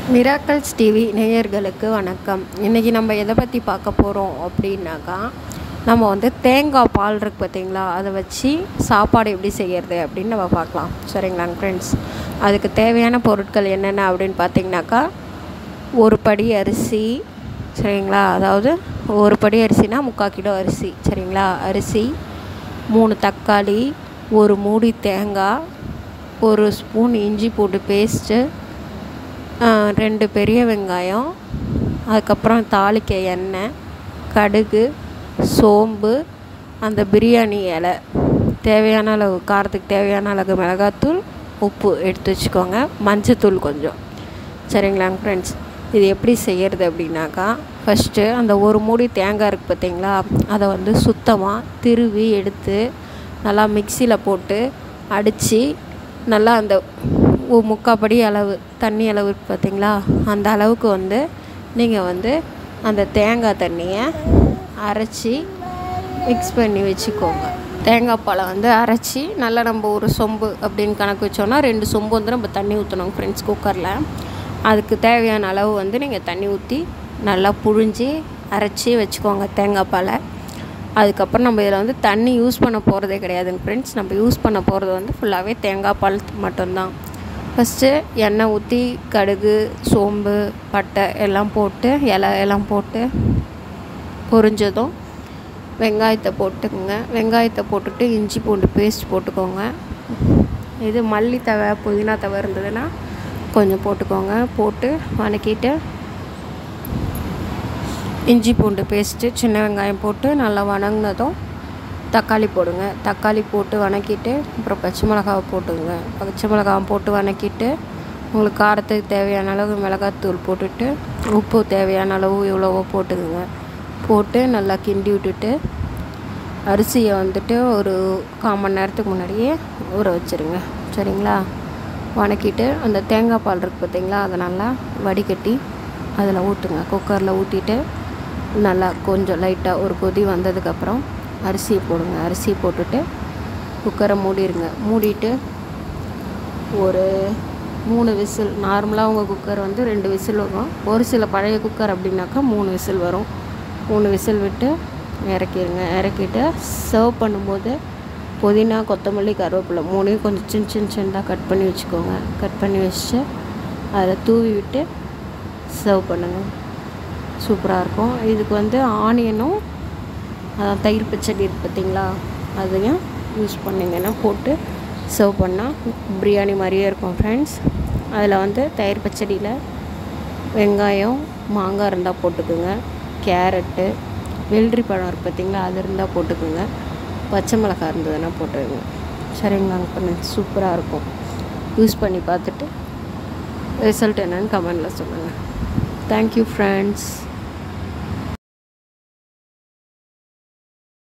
miracles TV நேயர்களுக்கு வணக்கம் இன்றைக்கி நம்ம எதை பற்றி பார்க்க போகிறோம் அப்படின்னாக்கா நம்ம வந்து தேங்காய் பால் இருக்கு பார்த்தீங்களா அதை வச்சு சாப்பாடு எப்படி செய்கிறது அப்படின்னு நம்ம பார்க்கலாம் சரிங்களாங்க ஃப்ரெண்ட்ஸ் அதுக்கு தேவையான பொருட்கள் என்னென்ன அப்படின்னு பார்த்தீங்கன்னாக்கா ஒரு படி அரிசி சரிங்களா அதாவது ஒரு படி அரிசினா முக்கால் கிலோ அரிசி சரிங்களா அரிசி மூணு தக்காளி ஒரு மூடி தேங்காய் ஒரு ஸ்பூன் இஞ்சி பூண்டு பேஸ்ட்டு ரெண்டு பெரிய வெங்காயம் அதுக்கப்புறம் தாளிக்க எண்ணெய் கடுகு சோம்பு அந்த பிரியாணி இலை தேவையான அளவு காரத்துக்கு தேவையான அளவு மிளகாத்தூள் உப்பு எடுத்து வச்சுக்கோங்க மஞ்சத்தூள் கொஞ்சம் சரிங்களாங்க ஃப்ரெண்ட்ஸ் இது எப்படி செய்கிறது அப்படின்னாக்கா ஃபஸ்ட்டு அந்த ஒரு மூடி தேங்காய் இருக்குது பார்த்தீங்களா அதை வந்து சுத்தமாக திருவி எடுத்து நல்லா மிக்சியில் போட்டு அடித்து நல்லா அந்த ஒ- முக்காப்படி அளவு தண்ணி அளவு இருக்கு பார்த்தீங்களா அந்த அளவுக்கு வந்து நீங்கள் வந்து அந்த தேங்காய் தண்ணியை அரைச்சி மிக்ஸ் பண்ணி வச்சுக்கோங்க தேங்காய் பாலை வந்து அரைச்சி நல்லா நம்ம ஒரு சொம்பு அப்படின்னு கணக்கு வச்சோன்னா ரெண்டு சொம்பு வந்து நம்ம தண்ணி ஊற்றணும் ஃப்ரெண்ட்ஸ் குக்கரில் அதுக்கு தேவையான அளவு வந்து நீங்கள் தண்ணி ஊற்றி நல்லா புழிஞ்சி அரைச்சி வச்சுக்கோங்க தேங்காய் பாலை அதுக்கப்புறம் நம்ம இதில் வந்து தண்ணி யூஸ் பண்ண போகிறதே கிடையாதுங்க ஃப்ரெண்ட்ஸ் நம்ம யூஸ் பண்ண போகிறது வந்து ஃபுல்லாகவே தேங்காய் பால் மட்டும்தான் ஃபஸ்ட்டு எண்ணெய் ஊற்றி கடுகு சோம்பு பட்டை எல்லாம் போட்டு இலை எல்லாம் போட்டு பொரிஞ்சதும் வெங்காயத்தை போட்டுக்கோங்க வெங்காயத்தை போட்டுட்டு இஞ்சி பூண்டு பேஸ்ட் போட்டுக்கோங்க இது மல்லி தவை புதினா தவை இருந்ததுன்னா கொஞ்சம் போட்டுக்கோங்க போட்டு வதக்கிட்டு இஞ்சி பூண்டு பேஸ்ட்டு சின்ன வெங்காயம் போட்டு நல்லா வணங்கினதும் தக்காளி போடுங்க தக்காளி போட்டு வதக்கிட்டு அப்புறம் பச்சை மிளகாவை போட்டுங்க பச்சை மிளகாவை போட்டு வதக்கிட்டு உங்களுக்கு காரத்துக்கு தேவையான அளவு மிளகாத்தூள் போட்டுட்டு உப்பு தேவையான அளவு இவ்வளவோ போட்டுக்குங்க போட்டு நல்லா கிண்டி விட்டுட்டு அரிசியை வந்துட்டு ஒரு கால் மணி நேரத்துக்கு முன்னாடியே ஊற வச்சுருங்க சரிங்களா வதக்கிட்டு அந்த தேங்காய் பால் இருக்குது பார்த்தீங்களா அதை நல்லா வடிகட்டி அதில் ஊற்றுங்க குக்கரில் ஊற்றிட்டு நல்லா கொஞ்சம் லைட்டாக ஒரு கொதி வந்ததுக்கப்புறம் அரிசியை போடுங்க அரிசி போட்டுட்டு குக்கரை மூடிடுங்க மூடிட்டு ஒரு மூணு விசில் நார்மலாக உங்கள் குக்கர் வந்து ரெண்டு விசில் வரும் ஒரு சில பழைய குக்கர் அப்படின்னாக்கா மூணு விசில் வரும் மூணு விசில் விட்டு இறக்கிடுங்க இறக்கிட்டு சர்வ் பண்ணும்போது புதினா கொத்தமல்லி கருவேப்பிலை மூணையும் கொஞ்சம் சின்ன சின்ன சின்னதாக கட் பண்ணி வச்சுக்கோங்க கட் பண்ணி வச்சுட்டு அதில் தூவி விட்டு சர்வ் பண்ணுங்கள் சூப்பராக இருக்கும் இதுக்கு வந்து ஆனியனும் அதான் தயிர் பச்சடி இருக்கு பார்த்தீங்களா அதையும் யூஸ் பண்ணிங்கன்னா போட்டு சர்வ் பண்ணால் பிரியாணி மாதிரியே இருக்கும் ஃப்ரெண்ட்ஸ் அதில் வந்து தயிர் பச்சடியில் வெங்காயம் மாங்காய் இருந்தால் போட்டுக்குங்க கேரட்டு வெள்ளரி பழம் இருக்குது பார்த்தீங்களா அது இருந்தால் போட்டுக்குங்க பச்சை மிளகாய் இருந்ததுன்னா போட்டுக்கோங்க சரிங்களாங்க பண்ணு சூப்பராக இருக்கும் யூஸ் பண்ணி பார்த்துட்டு ரிசல்ட் என்னன்னு கமெண்டில் சொல்லுங்கள் தேங்க்யூ ஃப்ரெண்ட்ஸ்